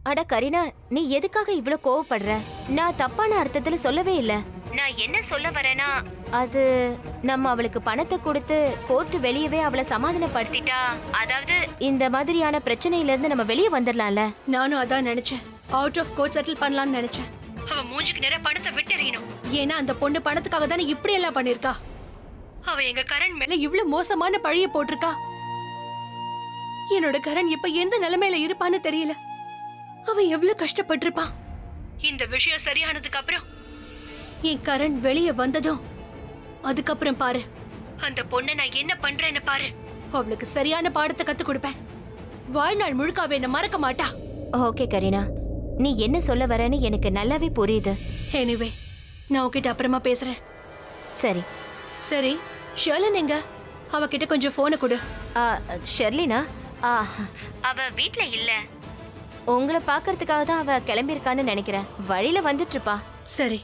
அட கரீனா நீ எதுக்காக இவ்ளோ கோவப்படுற நான் தப்பான அர்த்தத்துல சொல்லவே இல்ல நான் என்ன சொல்ல வரேனா அது நம்ம அவளுக்கு பணத்தை கொடுத்து கோர்ட் வெளியவே அவளை சமாதானப்படுத்திட்டா அதாவது இந்த மாதிரியான பிரச்சனையில இருந்து நம்ம வெளியே வந்துடலாம்ல நானும் அதான் நினைச்சேன் அவுட் ஆஃப் கோர்ட் செட்டில் பண்ணலாம்னு நினைச்சேன் அவ மூஞ்சுக்கு நேர பணத்தை விட்டுறணும் ஏன்னா அந்த பொண்ணு பணத்துக்காக தானே இப்படி எல்லாம் பண்ணிருக்கா அவ எங்க கரண் மேல இவ்ளோ மோசமான பழிய போட்டிருக்கா என்னோட கரண் இப்ப எந்த நிலைமையில இருப்பான்னு தெரியல அவன் எவ்வளவு கஷ்டப்பட்டிருப்பான் இந்த விஷயம் சரியானதுக்கு அப்புறம் என் கரண் வெளியே வந்ததும் அதுக்கப்புறம் பாரு அந்த பொண்ணை நான் என்ன பண்றேன்னு பாரு அவளுக்கு சரியான பாடத்தை கத்து கொடுப்பேன் வாழ்நாள் முழுக்க அவ என்ன மறக்க மாட்டா ஓகே கரீனா நீ என்ன சொல்ல வரேன்னு எனக்கு நல்லாவே புரியுது எனிவே நான் உன்கிட்ட அப்புறமா பேசுறேன் சரி சரி ஷர்லன் எங்க அவகிட்ட கொஞ்சம் போனை கொடு ஆ, ஷெர்லினா ஆ, அவ வீட்ல இல்ல உங்களை பார்க்கறதுக்காக தான் அவ கிளம்பியிருக்கான்னு நினைக்கிறேன் வழியில வந்துட்டு இருப்பா சரி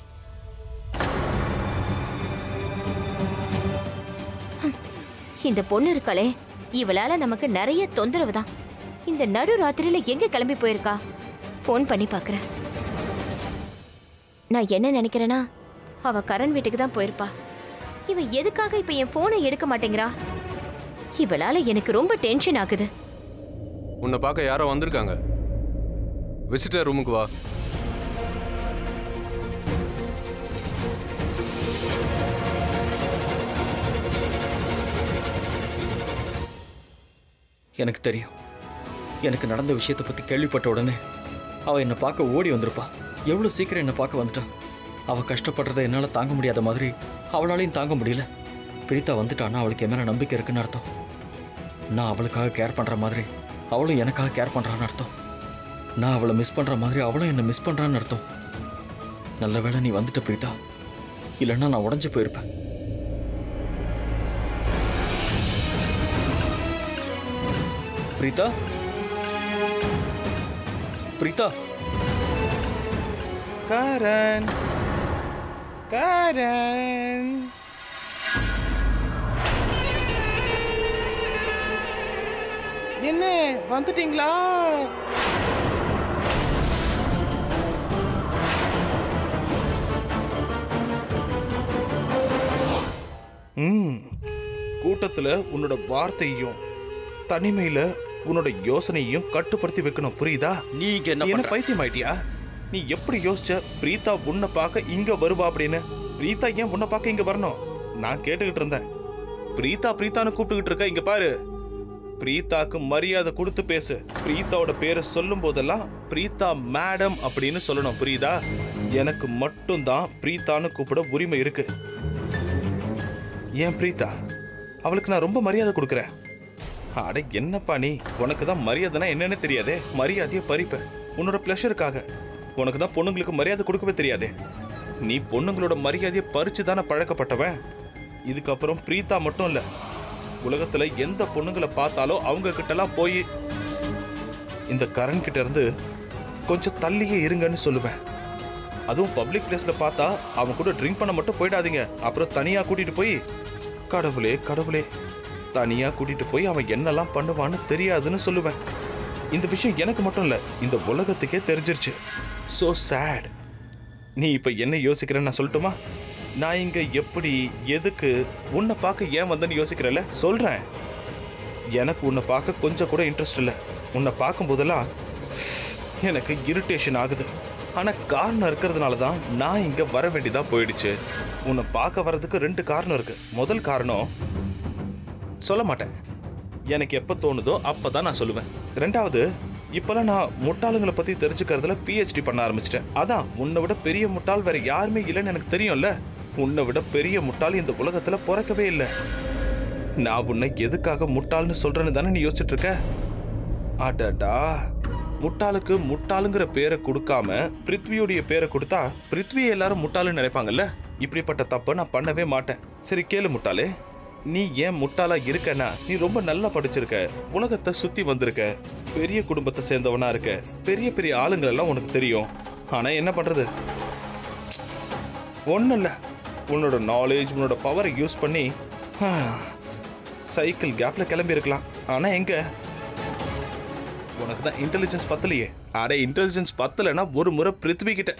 இந்த பொண்ணு இருக்காளே இவளால நமக்கு நிறைய தொந்தரவு தான் இந்த நடு ராத்திரியில எங்க கிளம்பி போயிருக்கா ஃபோன் பண்ணி பார்க்கறேன் நான் என்ன நினைக்கிறேன்னா அவ கரண் வீட்டுக்கு தான் போயிருப்பா இவ எதுக்காக இப்ப என் போனை எடுக்க மாட்டேங்கிறா இவளால எனக்கு ரொம்ப டென்ஷன் ஆகுது உன்னை பார்க்க யாரோ வந்திருக்காங்க விசிட்டர் ரூமுக்கு வா எனக்கு தெரியும் எனக்கு நடந்த விஷயத்தை பற்றி கேள்விப்பட்ட உடனே அவள் என்னை பார்க்க ஓடி வந்திருப்பா எவ்வளோ சீக்கிரம் என்னை பார்க்க வந்துட்டா அவள் கஷ்டப்படுறதை என்னால் தாங்க முடியாத மாதிரி அவளாலையும் தாங்க முடியல பிரீத்தா வந்துட்டான்னா அவளுக்கு என் மேலே நம்பிக்கை இருக்குன்னு அர்த்தம் நான் அவளுக்காக கேர் பண்ணுற மாதிரி அவளும் எனக்காக கேர் பண்ணுறான்னு அர்த்தம் நான் அவளை மிஸ் பண்ணுற மாதிரி அவளும் என்னை மிஸ் பண்ணுறான்னு அர்த்தம் நல்ல வேளை நீ வந்துட்ட பிரீத்தா இல்லைன்னா நான் உடஞ்சி போயிருப்பேன் பிரீதா பிரீதா கரண் கரண் என்ன வந்துட்டீங்களா ம் கூட்டத்துல உன்னோட வார்த்தையும் தனிமையில உன்னோட யோசனையும் கட்டுப்படுத்தி வைக்கணும் புரியுதா நீங்க என்ன என்ன பண்ற? பைத்தியம் ஆயிட்டியா நீ எப்படி யோசிச்ச பிரீதா உன்னை பார்க்க இங்க வருவா அப்படின்னு பிரீதா ஏன் உன்னை பார்க்க இங்க வரணும் நான் கேட்டுக்கிட்டு இருந்தேன் பிரீதா பிரீதான்னு கூப்பிட்டுக்கிட்டு இருக்க இங்க பாரு பிரீதாக்கு மரியாதை கொடுத்து பேசு பிரீதாவோட பேரை சொல்லும் போதெல்லாம் பிரீதா மேடம் அப்படின்னு சொல்லணும் புரியுதா எனக்கு மட்டும்தான் பிரீதான்னு கூப்பிட உரிமை இருக்கு ஏன் பிரீதா அவளுக்கு நான் ரொம்ப மரியாதை கொடுக்குறேன் அட என்னப்பா நீ உனக்கு தான் மரியாதைனா என்னன்னு தெரியாதே மரியாதையை பறிப்ப உன்னோட ப்ளஷருக்காக உனக்கு தான் பொண்ணுங்களுக்கு மரியாதை கொடுக்கவே தெரியாதே நீ பொண்ணுங்களோட மரியாதையை பறிச்சு தானே பழக்கப்பட்டவன் இதுக்கப்புறம் பிரீதா மட்டும் இல்ல உலகத்துல எந்த பொண்ணுங்களை பார்த்தாலும் அவங்க கிட்டலாம் போய் இந்த கரண் கிட்ட இருந்து கொஞ்சம் தள்ளியே இருங்கன்னு சொல்லுவேன் அதுவும் பப்ளிக் பிளேஸ்ல பார்த்தா அவன் கூட ட்ரிங்க் பண்ண மட்டும் போயிடாதீங்க அப்புறம் தனியா கூட்டிட்டு போய் கடவுளே கடவுளே தனியா கூட்டிட்டு போய் அவன் என்னெல்லாம் பண்ணுவான்னு தெரியாதுன்னு சொல்லுவேன் இந்த விஷயம் எனக்கு மட்டும் இல்ல இந்த உலகத்துக்கே தெரிஞ்சிருச்சு சோ சேட் நீ இப்ப என்ன யோசிக்கிறேன்னு நான் சொல்லட்டுமா நான் இங்க எப்படி எதுக்கு உன்னை பார்க்க ஏன் வந்தேன்னு யோசிக்கிறேன்ல சொல்றேன் எனக்கு உன்னை பார்க்க கொஞ்சம் கூட இன்ட்ரெஸ்ட் இல்லை உன்னை பார்க்கும் போதெல்லாம் எனக்கு இரிட்டேஷன் ஆகுது ஆனா காரணம் இருக்கிறதுனால தான் நான் இங்க வர வேண்டியதா போயிடுச்சு உன்னை பார்க்க வர்றதுக்கு ரெண்டு காரணம் இருக்கு முதல் காரணம் சொல்ல மாட்டேன் எனக்கு எப்ப தோணுதோ அப்பதான் நான் சொல்லுவேன் ரெண்டாவது இப்பெல்லாம் நான் முட்டாளுங்களை பத்தி தெரிஞ்சுக்கிறதுல பிஹெச்டி பண்ண ஆரம்பிச்சிட்டேன் அதான் உன்னை விட பெரிய முட்டாள் வேற யாருமே இல்லைன்னு எனக்கு தெரியும்ல உன்னை விட பெரிய முட்டாள் இந்த உலகத்துல பிறக்கவே இல்லை நான் உன்னை எதுக்காக முட்டாள்னு சொல்றேன்னு தானே நீ யோசிச்சுட்டு இருக்க அடடா முட்டாளுக்கு முட்டாளுங்கிற பேரை கொடுக்காம பிருத்வியோடைய பேரை கொடுத்தா பிருத்வியை எல்லாரும் முட்டாளுன்னு நினைப்பாங்கல்ல இப்படிப்பட்ட தப்பை நான் பண்ணவே மாட்டேன் சரி கேளு முட்டாளே நீ ஏன் முட்டாளா இருக்கனா நீ ரொம்ப நல்லா படிச்சிருக்க உலகத்தை சுத்தி வந்திருக்க பெரிய குடும்பத்தை சேர்ந்தவனா இருக்க பெரிய பெரிய ஆளுங்கள் எல்லாம் உனக்கு தெரியும் ஆனா என்ன பண்றது ஒன்றும் இல்லை உன்னோட நாலேஜ் உன்னோட பவரை யூஸ் பண்ணி சைக்கிள் கேப்ல கிளம்பி இருக்கலாம் ஆனா எங்க உனக்கு தான் இன்டெலிஜென்ஸ் பத்தலையே அட இன்டெலிஜென்ஸ் பத்தலைன்னா ஒரு முறை பிருத்வி கிட்ட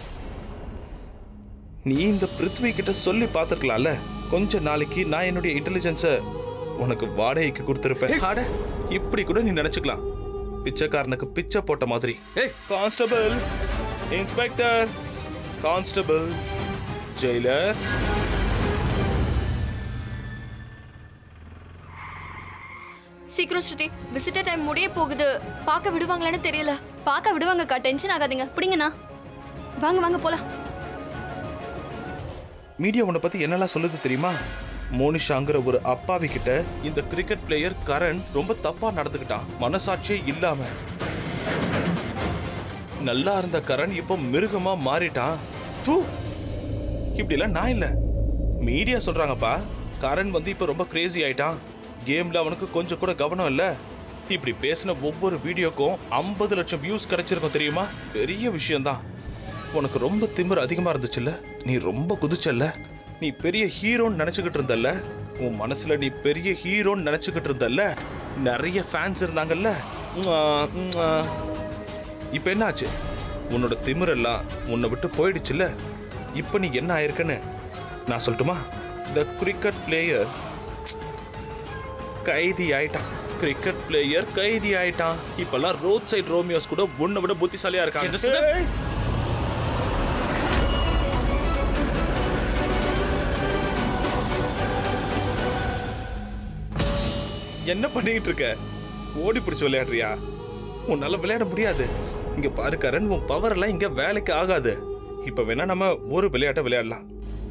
நீ இந்த பிருத்வி கிட்ட சொல்லி பார்த்துருக்கலாம்ல கொஞ்ச நாளைக்கு நான் என்னுடைய இன்டெலிஜென்ஸை உனக்கு வாடகைக்கு கொடுத்துருப்பேன் அட இப்படி கூட நீ நினைச்சுக்கலாம் பிச்சைக்காரனுக்கு பிச்சை போட்ட மாதிரி ஏய் கான்ஸ்டபிள் இன்ஸ்பெக்டர் கான்ஸ்டபிள் ஜெயிலர் சீக்கிரம் ஸ்ருதி விசிட்டர் டைம் முடிய போகுது பார்க்க விடுவாங்களான்னு தெரியல பார்க்க விடுவாங்கக்கா டென்ஷன் ஆகாதீங்க பிடிங்கண்ணா வாங்க வாங்க போலாம் மீடியா உன்னை பத்தி என்னெல்லாம் சொல்லுது தெரியுமா மோனிஷாங்கிற ஒரு அப்பாவி கிட்ட இந்த கிரிக்கெட் பிளேயர் கரண் ரொம்ப தப்பா நடந்துக்கிட்டான் மனசாட்சியே இல்லாம நல்லா இருந்த கரண் இப்போ மிருகமா மாறிட்டான் தூ இப்படிலாம் நான் இல்ல மீடியா சொல்றாங்கப்பா கரண் வந்து இப்போ ரொம்ப கிரேசி ஆயிட்டான் கேம்ல அவனுக்கு கொஞ்சம் கூட கவனம் இல்ல இப்படி பேசின ஒவ்வொரு வீடியோக்கும் ஐம்பது லட்சம் வியூஸ் கிடைச்சிருக்கும் தெரியுமா பெரிய விஷயம்தான் உனக்கு ரொம்ப திமிர் அதிகமா இருந்துச்சுல்ல நீ ரொம்ப குதிச்சல்ல நீ பெரிய ஹீரோன்னு நினைச்சுக்கிட்டு இருந்தல்ல உன் மனசுல நீ பெரிய ஹீரோன்னு நினைச்சுக்கிட்டு இருந்தல்ல நிறைய ஃபேன்ஸ் இருந்தாங்கல்ல உம்மா, உம்மா. இப்ப என்னாச்சு உன்னோட திமிரெல்லாம் உன்னை விட்டு போயிடுச்சுல்ல இப்ப நீ என்ன ஆயிருக்குன்னு நான் சொல்லட்டுமா த கிரிக்கெட் பிளேயர் கைதி ஆயிட்டான் கிரிக்கெட் பிளேயர் கைதி ஆயிட்டான் இப்பெல்லாம் ரோட் சைடு ரோமியோஸ் கூட உன்னை விட புத்திசாலியா என்ன இருக்காங்க சொன்ன? ஏய்! என்ன பண்ணிட்டு இருக்க ஓடி பிடிச்சு விளையாடுறியா உன்னால விளையாட முடியாது இங்க பாரு கரண் உன் பவர் எல்லாம் இங்க வேலைக்கு ஆகாது இப்ப வேணா நம்ம ஒரு விளையாட்டை விளையாடலாம்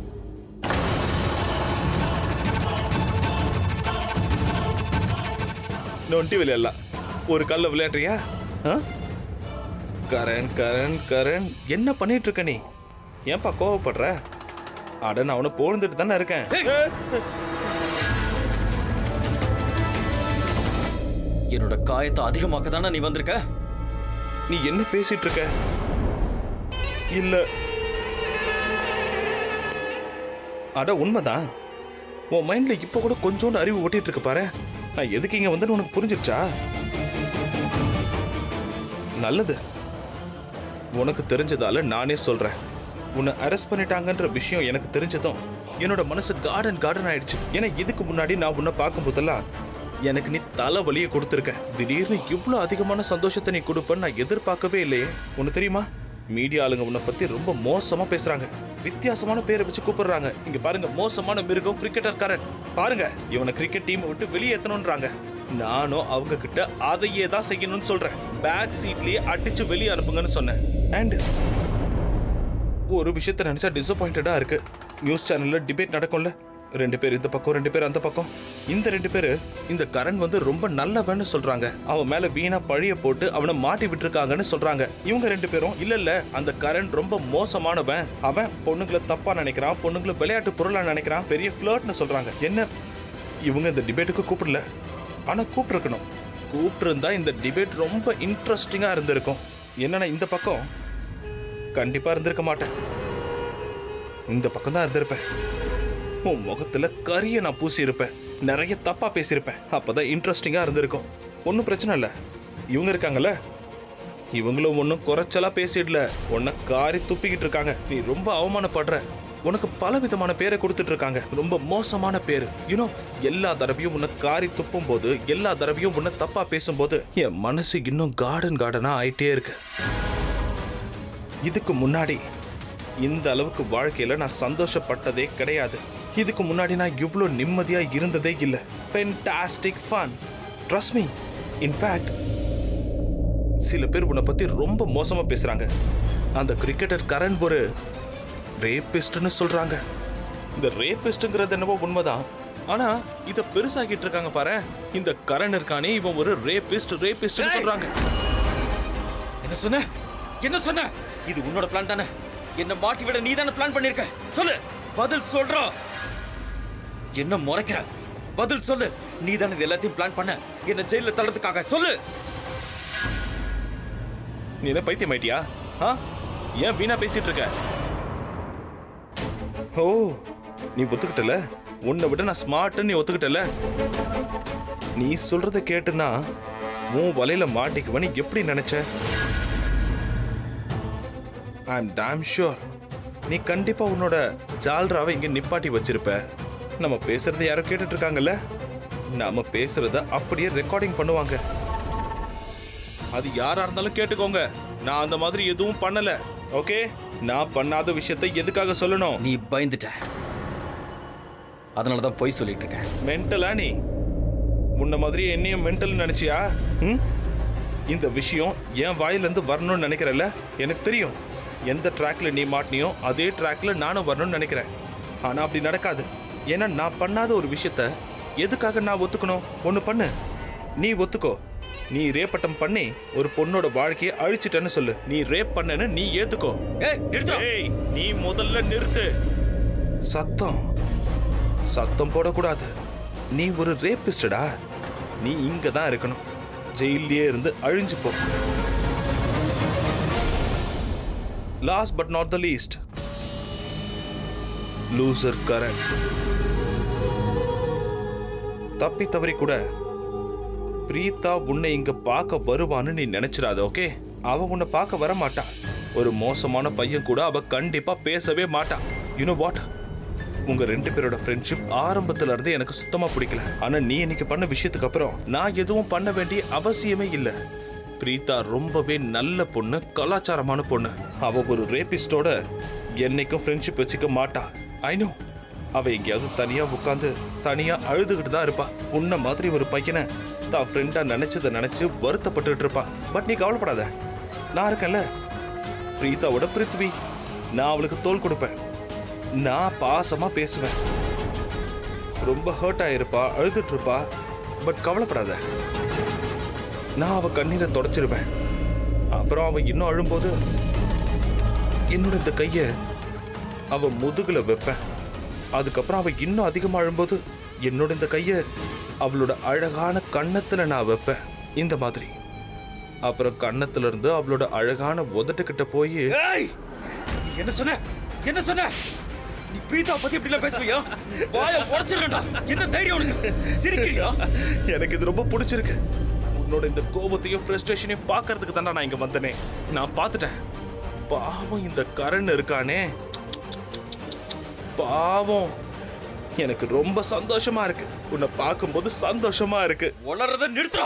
நொண்டி விளையாடலாம் ஒரு கல்ல விளையாடுறியா ஆ? கரண் கரண் கரண் என்ன பண்ணிட்டு இருக்க நீ ஏன்பா கோவப்படுற அட நான் அவனை போழ்ந்துட்டு தானே இருக்கேன் என்னோட காயத்தை அதிகமாக்க தானே நீ வந்திருக்க நீ என்ன பேசிட்டு இருக்க இல்ல அட உண்மைதான் உன் மைண்ட்ல இப்ப கூட கொஞ்சோண்டு அறிவு ஓட்டிட்டு இருக்கு பாரு நான் எதுக்கு இங்க வந்து உனக்கு புரிஞ்சிருச்சா நல்லது உனக்கு தெரிஞ்சதால நானே சொல்றேன் உன்னை அரெஸ்ட் பண்ணிட்டாங்கன்ற விஷயம் எனக்கு தெரிஞ்சதும் என்னோட மனசு கார்டன் கார்டன் ஆயிடுச்சு ஏன்னா இதுக்கு முன்னாடி நான் உன்னை பார்க்கும் போதெல்லாம் எனக்கு நீ தலைவலியை கொடுத்துருக்க திடீர்னு இவ்வளோ அதிகமான சந்தோஷத்தை நீ கொடுப்பேன்னு நான் எதிர்பார்க்கவே இல்லையே உனக்கு தெரியுமா மீடியா ஆளுங்க உன்னை பத்தி ரொம்ப மோசமா பேசுறாங்க வித்தியாசமான பேரை வச்சு கூப்பிடுறாங்க இங்க பாருங்க மோசமான மிருகம் கிரிக்கெட்டர் காரன் பாருங்க இவனை கிரிக்கெட் டீம் விட்டு வெளியேற்றணும்ன்றாங்க நானும் அவங்க கிட்ட அதையே தான் செய்யணும்னு சொல்றேன் பேக் சீட்லயே அடிச்சு வெளியே அனுப்புங்கன்னு சொன்னேன் அண்ட் ஒரு விஷயத்த நினைச்சா டிசப்பாயிண்டடா இருக்கு நியூஸ் சேனல்ல டிபேட் நடக்கும்ல ரெண்டு பேர் இந்த பக்கம் ரெண்டு பேர் அந்த பக்கம் இந்த ரெண்டு பேரு இந்த கரண் வந்து ரொம்ப நல்லவன்னு சொல்றாங்க அவன் மேல வீணா பழிய போட்டு அவனை மாட்டி விட்டுருக்காங்கன்னு சொல்றாங்க இவங்க ரெண்டு பேரும் இல்ல இல்ல அந்த கரண் ரொம்ப மோசமானவன் அவன் பொண்ணுங்களை தப்பா நினைக்கிறான் பொண்ணுங்களை விளையாட்டு பொருளா நினைக்கிறான் பெரிய ஃபிளர்ட்னு சொல்றாங்க என்ன இவங்க இந்த டிபேட்டுக்கு கூப்பிடல ஆனா கூப்பிட்டுருக்கணும் கூப்பிட்டுருந்தா இந்த டிபேட் ரொம்ப இன்ட்ரெஸ்டிங்கா இருந்திருக்கும் என்னன்னா இந்த பக்கம் கண்டிப்பா இருந்திருக்க மாட்டேன் இந்த பக்கம் தான் இருந்திருப்பேன் உன் முகத்துல கரிய நான் பூசி இருப்பேன் நிறைய தப்பா பேசியிருப்பேன் அப்பதான் இன்ட்ரெஸ்டிங்கா இருந்திருக்கும் ஒன்றும் பிரச்சனை இல்லை இவங்க இருக்காங்கல்ல இவங்களும் ஒன்றும் குறைச்சலா பேசிடல உன்னை காரி துப்பிக்கிட்டு இருக்காங்க நீ ரொம்ப அவமானப்படுற உனக்கு பல விதமான பேரை கொடுத்துட்டு இருக்காங்க ரொம்ப மோசமான பேரு யூனோ எல்லா தடவையும் உன்னை காரி துப்பும் போது எல்லா தடவையும் உன்னை தப்பா பேசும்போது என் மனசு இன்னும் கார்டன் கார்டனா ஆயிட்டே இருக்கு இதுக்கு முன்னாடி இந்த அளவுக்கு வாழ்க்கையில நான் சந்தோஷப்பட்டதே கிடையாது இதுக்கு முன்னாடி நான் இவ்வளோ நிம்மதியா இருந்ததே இல்ல fantastic fun trust me in fact சில பேர் உன்னை பத்தி ரொம்ப மோசமா பேசுறாங்க அந்த கிரிக்கெட்டர் கரண் ஒரு ரேபிஸ்ட்னு சொல்றாங்க இந்த ரேபிஸ்ட்ங்கிறது என்னவோ உண்மைதான் ஆனா இத பெருசாக்கிட்டு இருக்காங்க பாரு இந்த கரண் இருக்கானே இவன் ஒரு ரேபிஸ்ட் ரேபிஸ்ட்னு சொல்றாங்க என்ன சொன்ன என்ன சொன்ன இது உன்னோட பிளான் தானே என்ன மாட்டி விட நீ தானே பிளான் பண்ணிருக்க சொல்லு பதில் சொல்றா என்ன முறைக்கிற பதில் சொல்லு நீ தானே இது எல்லாத்தையும் பிளான் பண்ண என்ன ஜெயில தள்ளதுக்காக சொல்லு நீ என்ன பைத்தியம் ஆயிட்டியா ஆ ஏன் வீணா பேசிட்டு இருக்க ஓ நீ ஒத்துக்கிட்டல உன்னை விட நான் ஸ்மார்ட்னு நீ ஒத்துக்கிட்டல நீ சொல்றத கேட்டுனா உன் வலையில மாட்டிக்குவேன்னு எப்படி நினைச்ச ஐ அம் டேம் ஷூர் நீ கண்டிப்பா உன்னோட ஜால்ராவை இங்க நிப்பாட்டி வச்சிருப்ப நம்ம பேசுறத யாரோ கேட்டுட்டு இருக்காங்கல்ல நாம பேசுறத அப்படியே ரெக்கார்டிங் பண்ணுவாங்க அது யாரா இருந்தாலும் கேட்டுக்கோங்க நான் அந்த மாதிரி எதுவும் பண்ணல ஓகே நான் பண்ணாத விஷயத்தை எதுக்காக சொல்லணும் நீ பயந்துட்ட அதனால தான் பொய் சொல்லிட்டு இருக்கேன் மென்டலா நீ முன்ன மாதிரி என்னையும் மென்டல் நினைச்சியா ம்? இந்த விஷயம் என் வாயிலிருந்து வரணும்னு நினைக்கிறல்ல எனக்கு தெரியும் எந்த ட்ராக்ல நீ மாட்டினியோ அதே ட்ராக்ல நானும் வரணும்னு நினைக்கிறேன் ஆனா அப்படி நடக்காது ஏன்னா நான் பண்ணாத ஒரு விஷயத்த எதுக்காக நான் ஒத்துக்கணும் ஒன்று பண்ணு நீ ஒத்துக்கோ நீ ரேப்பட்டம் பண்ணி ஒரு பொண்ணோட வாழ்க்கையை அழிச்சிட்டேன்னு சொல்லு நீ ரேப் பண்ணன்னு நீ ஏத்துக்கோ ஏய் நிறுத்து ஏய் நீ முதல்ல நிறுத்து சத்தம் சத்தம் போடக்கூடாது நீ ஒரு ரேபிஸ்டடா நீ இங்க தான் இருக்கணும் ஜெயிலே இருந்து அழிஞ்சு போ last but not the least loser Karan தப்பி தவறி கூட பிரீதா உன்னை இங்க பார்க்க வருவான்னு நீ நினைச்சிடாத ஓகே அவ உன்னை பார்க்க வர மாட்டா ஒரு மோசமான பையன் கூட அவ கண்டிப்பா பேசவே மாட்டா யூனோ வாட் உங்க ரெண்டு பேரோட ஃப்ரெண்ட்ஷிப் ஆரம்பத்துல இருந்து எனக்கு சுத்தமா பிடிக்கல ஆனா நீ இன்னைக்கு பண்ண விஷயத்துக்கு அப்புறம் நான் எதுவும் பண்ண வேண்டிய அவசியமே இல்ல பிரீதா ரொம்பவே நல்ல பொண்ணு கலாச்சாரமான பொண்ணு அவ ஒரு ரேபிஸ்டோட என்னைக்கும் ஃப்ரெண்ட்ஷிப் வச்சுக்க மாட்டா ஐ நோ அவ எங்கேயாவது தனியா உட்காந்து தனியா அழுதுகிட்டு தான் இருப்பா உன்ன மாதிரி ஒரு பையனை தான் ஃப்ரெண்டா நினைச்சதை நினைச்சு வருத்தப்பட்டுட்டு இருப்பா பட் நீ கவலைப்படாத நான் இருக்கேன்ல பிரீதாவோட பிருத்வி நான் அவளுக்கு தோல் கொடுப்பேன் நான் பாசமா பேசுவேன் ரொம்ப ஹர்ட் ஆயிருப்பா அழுதுட்டு இருப்பா பட் கவலைப்படாத நான் அவ கண்ணீரை தொடச்சிருவேன் அப்புறம் அவ இன்னும் அழும்போது என்னோட இந்த கைய அவ முதுகுல வைப்பேன் அதுக்கப்புறம் அவ இன்னும் அதிகமா அழும்போது என்னோட இந்த கைய அவளோட அழகான கன்னத்துல நான் வைப்பேன் இந்த மாதிரி அப்புறம் கன்னத்துல இருந்து அவளோட அழகான உதட்டுக்கிட்ட போய் ஏய் நீ என்ன சொன்ன என்ன சொன்ன நீ பிரீதா பத்தி இப்படி எல்லாம் பேசுவியா வாய உடைச்சிடறா என்ன தைரியம் உனக்கு சிரிக்கிறியா எனக்கு இது ரொம்ப பிடிச்சிருக்கு உன்னோட இந்த கோபத்தையும் ஃப்ரஸ்ட்ரேஷனையும் பார்க்கறதுக்கு தானே நான் இங்க வந்தனே நான் பார்த்துட்டேன் பாவம் இந்த கரண் இருக்கானே பாவம் எனக்கு ரொம்ப சந்தோஷமா இருக்கு உன்னை பார்க்கும்போது சந்தோஷமா இருக்கு வளர்றத நிறுத்துறா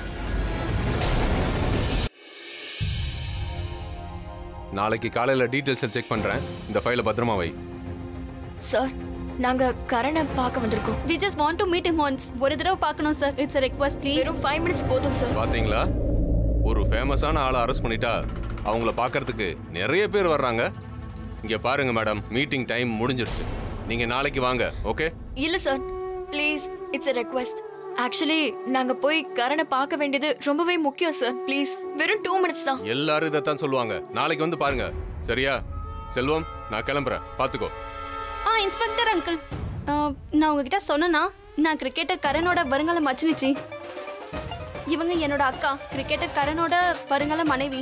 நாளைக்கு காலையில் டீட்டெயில்ஸை செக் பண்ணுறேன் இந்த ஃபைலை பத்திரமா வை சார் நாங்க கரணை பார்க்க வந்திருக்கோம் we just want to meet him once ஒரு தடவை பார்க்கணும் சார் இட்ஸ் ரெக்வஸ்ட் ப்ளீஸ் வெறும் ஃபைவ் மினிட்ஸ் போதும் சார் பார்த்தீங்களா ஒரு ஃபேமஸான ஆளை அரெஸ்ட் பண்ணிட்டா அவங்கள பார்க்கறதுக்கு நிறைய பேர் வர்றாங்க இங்கே பாருங்க மேடம் மீட்டிங் டைம் முடிஞ்சிருச்சு நீங்கள் நாளைக்கு வாங்க ஓகே இல்ல sir please it's a request actually நாங்க போய் கரணை பார்க்க வேண்டியது ரொம்பவே முக்கியம் சார் ப்ளீஸ் வெறும் டூ மினிட்ஸ் தான் எல்லாரும் இதைத்தான் சொல்லுவாங்க நாளைக்கு வந்து பாருங்க சரியா செல்வம் நான் கிளம்புறேன் பார்த்துக்கோ ஆ இன்ஸ்பெக்டர் அங்கிள் நான் உங்ககிட்ட சொன்னேனா நான் கிரிக்கெட்டர் கரனோட வருங்கால மச்சினிச்சி இவங்க என்னோட அக்கா கிரிக்கெட்டர் கரனோட வருங்கால மனைவி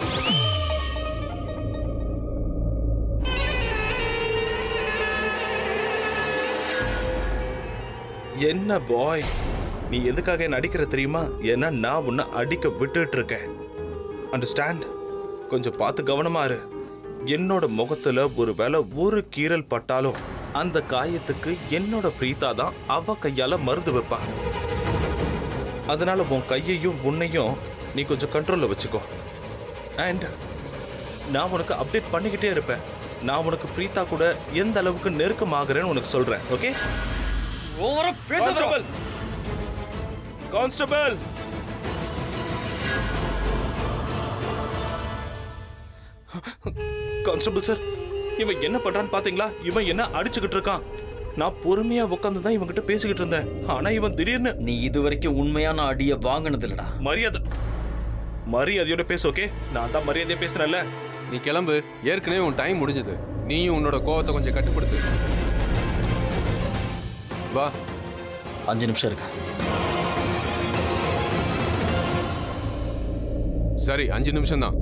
என்ன பாய் நீ எதுக்காக என்ன அடிக்கிற தெரியுமா ஏன்னா நான் உன்னை அடிக்க விட்டுட்டு இருக்கேன் அண்டர்ஸ்டாண்ட் கொஞ்சம் பார்த்து கவனமா இரு என்னோட முகத்துல ஒருவேளை ஒரு கீறல் பட்டாலும் அந்த காயத்துக்கு என்னோட பிரீதா தான் அவ கையால மருந்து வைப்பா அதனால உன் கையையும் உன்னையும் நீ கொஞ்சம் கண்ட்ரோல்ல வச்சுக்கோ அண்ட் நான் உனக்கு அப்டேட் பண்ணிக்கிட்டே இருப்பேன் நான் உனக்கு பிரீதா கூட எந்த அளவுக்கு நெருக்கமாகறேன்னு உனக்கு சொல்றேன் ஓகே ஓவரா பேசாத கான்ஸ்டபிள் கான்ஸ்டபிள் கான்ஸ்டபிள் சார் இவன் என்ன பண்றான்னு பாத்தீங்களா இவன் என்ன அடிச்சுக்கிட்டு இருக்கான் நான் பொறுமையா உட்காந்து தான் இவன்கிட்ட பேசிக்கிட்டு இருந்தேன் ஆனா இவன் திடீர்னு நீ இதுவரைக்கும் உண்மையான அடிய வாங்கினது இல்லடா மரியாதை மரியாதையோட பேசு ஓகே நான் தான் மரியாதையா பேசுறேன்ல நீ கிளம்பு ஏற்கனவே உன் டைம் முடிஞ்சது நீயும் உன்னோட கோவத்தை கொஞ்சம் கட்டுப்படுத்து வா அஞ்சு நிமிஷம் இருக்கு சரி அஞ்சு நிமிஷம் தான்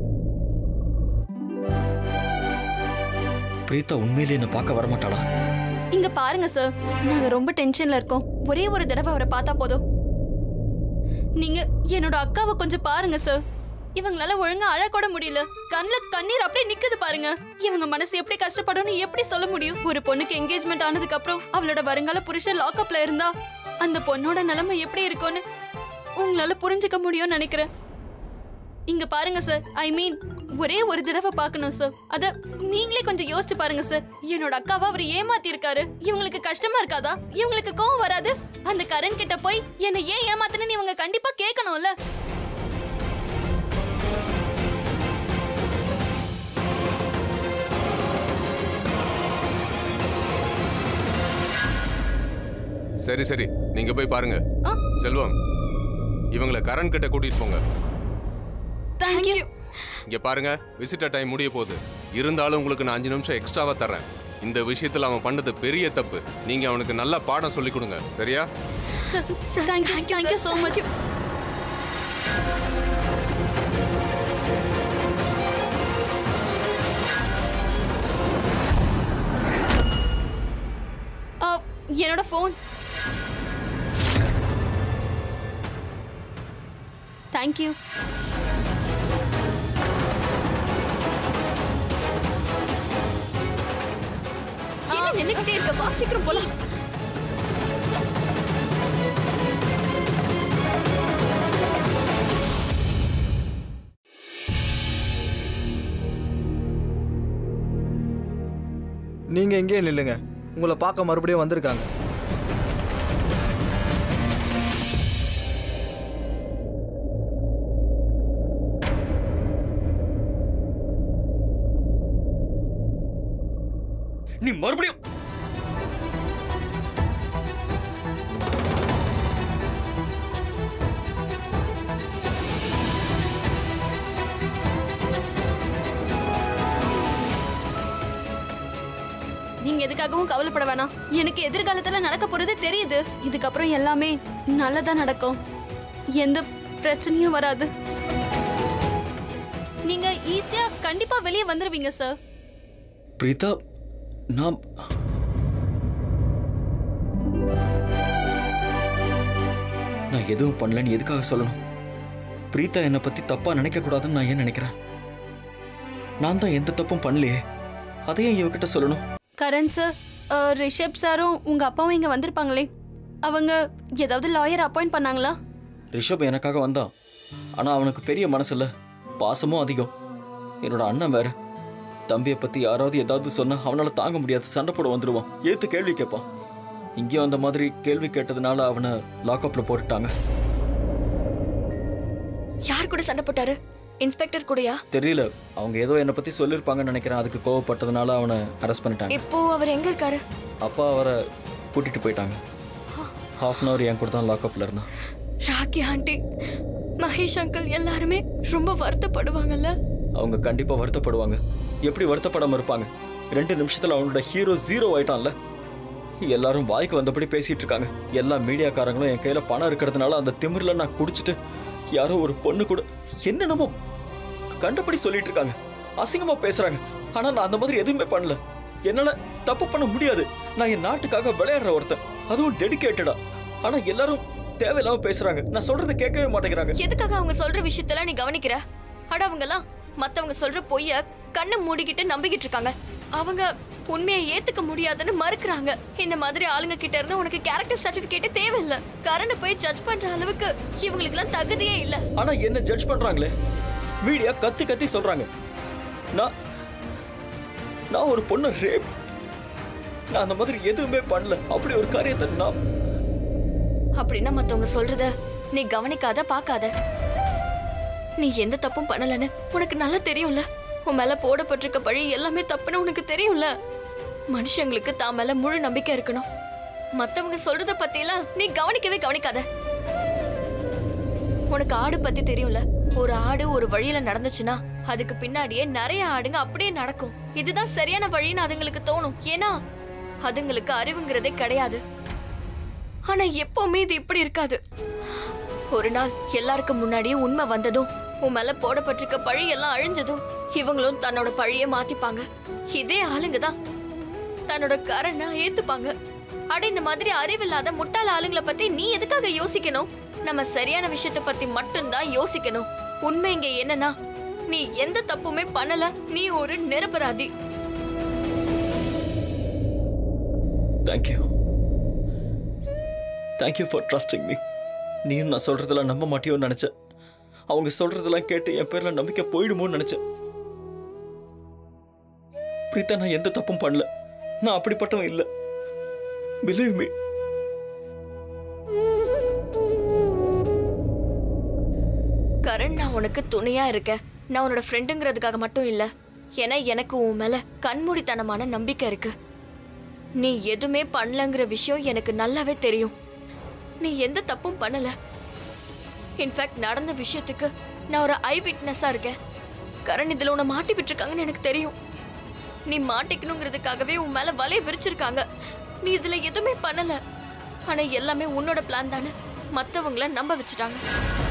பிரீதா உண்மையிலேயே என்ன பார்க்க வரமாட்டாளா இங்க பாருங்க சார் நாங்க ரொம்ப டென்ஷன்ல இருக்கோம் ஒரே ஒரு தடவை அவரை பார்த்தா போதும் நீங்க என்னோட அக்காவை கொஞ்சம் பாருங்க சார் இவங்களால ஒழுங்கா அழக்கூட முடியல கண்ணுல கண்ணீர் அப்படியே நிக்குது பாருங்க இவங்க மனசு எப்படி கஷ்டப்படும்னு எப்படி சொல்ல முடியும் ஒரு பொண்ணுக்கு என்கேஜ்மெண்ட் ஆனதுக்கு அப்புறம் அவளோட வருங்கால புருஷன் லாக்அப்ல இருந்தா அந்த பொண்ணோட நிலைமை எப்படி இருக்கும்னு உங்களால புரிஞ்சுக்க முடியும்னு நினைக்கிறேன் இங்க பாருங்க சார் ஐ மீன் ஒரே ஒரு தடவை பார்க்கணும் சார் அத நீங்களே கொஞ்சம் யோசிச்சு பாருங்க சார் என்னோட அக்காவை அவர் ஏமாத்தி இருக்காரு இவங்களுக்கு கஷ்டமா இருக்காதா இவங்களுக்கு கோவம் வராது அந்த கரண் கிட்ட போய் என்னை ஏன் ஏமாத்துனேன்னு இவங்க கண்டிப்பா கேட்கணும்ல சரி சரி நீங்க போய் பாருங்க ஆ. செல்வம் இவங்கள கரண் கிட்ட கூட்டிட்டு போங்க தேங்க்யூ இங்க பாருங்க விசிட்டர் டைம் முடிய போகுது இருந்தாலும் உங்களுக்கு நான் அஞ்சு நிமிஷம் எக்ஸ்ட்ராவா தர்றேன் இந்த விஷயத்துல அவன் பண்ணது பெரிய தப்பு நீங்க அவனுக்கு நல்ல பாடம் சொல்லி கொடுங்க சரியா sir thank you thank you so much என்னோட ஃபோன் தேங்க்யூ என்ன நின்னுக்கிட்டே இருக்க வா சீக்கிரம் போலாம் நீங்க எங்கேயே நில்லுங்க உங்களை பார்க்க மறுபடியும் வந்திருக்காங்க நீ மறுபடியும் நீங்க எதுக்காகவும் கவலைப்பட வேணாம் எனக்கு எதிர்காலத்துல நடக்க போறது தெரியுது இதுக்கப்புறம் எல்லாமே நல்லதா நடக்கும் எந்த பிரச்சனையும் வராது நீங்க ஈஸியா கண்டிப்பா வெளியே வந்துருவீங்க சார் பிரீதா நான் நான் எதுவும் பண்ணலன்னு எதுக்காக சொல்லணும் பிரீதா என்னை பத்தி தப்பா நினைக்க கூடாதுன்னு நான் ஏன் நினைக்கிறேன் நான் தான் எந்த தப்பும் பண்ணலையே அதையும் இவகிட்ட சொல்லணும் கரண் சார் அஹ், ரிஷப் சாரும் உங்க அப்பாவும் இங்க வந்திருப்பாங்களே அவங்க ஏதாவது லாயர் அப்பாயிண்ட் பண்ணாங்களா ரிஷப் எனக்காக வந்தான் ஆனா அவனுக்கு பெரிய மனசு இல்ல பாசமும் அதிகம் என்னோட அண்ணன் வேற தம்பியை பத்தி யாராவது ஏதாவது சொன்னா அவனால தாங்க முடியாது சண்டை போட வந்துடுவான் ஏத்து கேள்வி கேட்பான் இங்கேயும் அந்த மாதிரி கேள்வி கேட்டதுனால அவனை லாக்அப்ல போட்டுட்டாங்க யார் கூட சண்டை போட்டாரு இன்ஸ்பெக்டர் கூடயா தெரியல அவங்க ஏதோ என்னை பத்தி சொல்லியிருப்பாங்கன்னு நினைக்கிறேன் அதுக்கு கோவப்பட்டதுனால அவனை அரெஸ்ட் பண்ணிட்டாங்க இப்போ அவர் எங்க இருக்காரு அப்பா அவரை கூட்டிட்டு போயிட்டாங்க ஹாஃப் அன் அவர் என் கூட தான் லாக்அப்ல இருந்தான் ராக்கி ஆண்டி மகேஷ் அங்கிள் எல்லாருமே ரொம்ப வருத்தப்படுவாங்கல்ல அவங்க கண்டிப்பா வருத்தப்படுவாங்க எப்படி வருத்தப்படாம இருப்பாங்க ரெண்டு நிமிஷத்துல அவனோட ஹீரோ ஜீரோ ஆயிட்டான்ல எல்லாரும் வாய்க்கு வந்தபடி பேசிட்டு இருக்காங்க எல்லா மீடியாக்காரங்களும் என் கையில பணம் இருக்கிறதுனால அந்த திமிர்ல நான் குடிச்சிட்டு யாரோ ஒரு பொண்ணு கூட என்னென்னமோ கண்டபடி சொல்லிட்டு இருக்காங்க அசிங்கமா பேசுறாங்க ஆனா நான் அந்த மாதிரி எதுவுமே பண்ணல என்னால தப்பு பண்ண முடியாது நான் என் நாட்டுக்காக விளையாடுற ஒருத்தன் அதுவும் டெடிகேட்டடா ஆனா எல்லாரும் தேவையில்லாம பேசுறாங்க நான் சொல்றதை கேட்கவே மாட்டேங்கிறாங்க எதுக்காக அவங்க சொல்ற விஷயத்தெல்லாம் நீ கவனிக்கிற அட அவங்க எல்லாம் மத்தவங்க சொல்ற பொய்ய கண்ணை மூடிக்கிட்டு நம்பிக்கிட்டு இருக்காங்க அவங்க உண்மையை ஏத்துக்க முடியாதுன்னு மறுக்கறாங்க இந்த மாதிரி ஆளுங்க கிட்ட இருந்து உனக்கு கேரக்டர் சர்டிபிகேட்டே தேவையில்ல கரண்ட் போய் ஜட்ஜ் பண்ற அளவுக்கு இவங்களுக்கு எல்லாம் தகுதியே இல்ல ஆனா என்ன ஜட்ஜ் பண்றாங்களே மீடியா கத்தி கத்தி சொல்றாங்க நான் நான் ஒரு பொண்ணு ரேப் நான் அந்த மாதிரி எதுவுமே பண்ணல அப்படி ஒரு காரியத்தை நான் அப்படின்னா மத்தவங்க சொல்றத நீ கவனிக்காத பார்க்காத நீ எந்த தப்பும் பண்ணலன்னு உனக்கு நல்லா தெரியும்ல உன் மேல போடப்பட்டிருக்க பழி எல்லாமே தப்புன்னு உனக்கு தெரியும்ல மனுஷங்களுக்கு தான் மேல முழு நம்பிக்கை இருக்கணும் மத்தவங்க சொல்றத பத்திலாம் நீ கவனிக்கவே கவனிக்காத உனக்கு ஆடு பத்தி தெரியும்ல ஒரு ஆடு ஒரு வழியில நடந்துச்சுன்னா அதுக்கு பின்னாடியே நிறைய ஆடுங்க அப்படியே நடக்கும் இதுதான் சரியான வழின்னு அதுங்களுக்கு தோணும் ஏன்னா அதுங்களுக்கு அறிவுங்கிறதே கிடையாது ஆனா எப்பவுமே இது இப்படி இருக்காது ஒரு நாள் எல்லாருக்கும் முன்னாடியே உண்மை வந்ததும் உன் மேல போடப்பட்டிருக்க பழி எல்லாம் அழிஞ்சதும் இவங்களும் தன்னோட பழிய மாத்திப்பாங்க இதே ஆளுங்க தான் தன்னோட காரனை ஏத்துப்பாங்க அட இந்த மாதிரி அறிவில்லாத முட்டாள் ஆளுங்களை பத்தி நீ எதுக்காக யோசிக்கணும் நம்ம சரியான விஷயத்த பத்தி மட்டும்தான் யோசிக்கணும் உண்மை இங்க என்னன்னா நீ எந்த தப்புமே பண்ணல நீ ஒரு நிரபராதி thank you thank you for trusting me நீயும் நான் சொல்றதெல்லாம் நம்ப மாட்டியோன்னு நினைச்சேன் அவங்க சொல்றதெல்லாம் கேட்டு என் பேர்ல நம்பிக்கை போயிடுமோன்னு நினைச்சேன் பிரீதா நான் எந்த தப்பும் பண்ணல நான் அப்படிப்பட்டவன் இல்லை பிலீவ் மீ கரண் நான் உனக்கு துணையா இருக்கேன் நான் உன்னோட ஃப்ரெண்டுங்கிறதுக்காக மட்டும் இல்ல ஏன்னா எனக்கு உன் மேல கண்மூடித்தனமான நம்பிக்கை இருக்கு நீ எதுவுமே பண்ணலங்கிற விஷயம் எனக்கு நல்லாவே தெரியும் நீ எந்த தப்பும் பண்ணல இன்ஃபேக்ட் நடந்த விஷயத்துக்கு நான் ஒரு ஐ விட்னஸா இருக்கேன் கரண் இதுல உன்னை மாட்டி விட்டுருக்காங்கன்னு எனக்கு தெரியும் நீ மாட்டிக்கணுங்கிறதுக்காகவே உன் மேல வலைய விரிச்சிருக்காங்க நீ இதுல எதுவுமே பண்ணல ஆனா எல்லாமே உன்னோட பிளான் தானே மத்தவங்கள நம்ப வச்சுட்டாங்க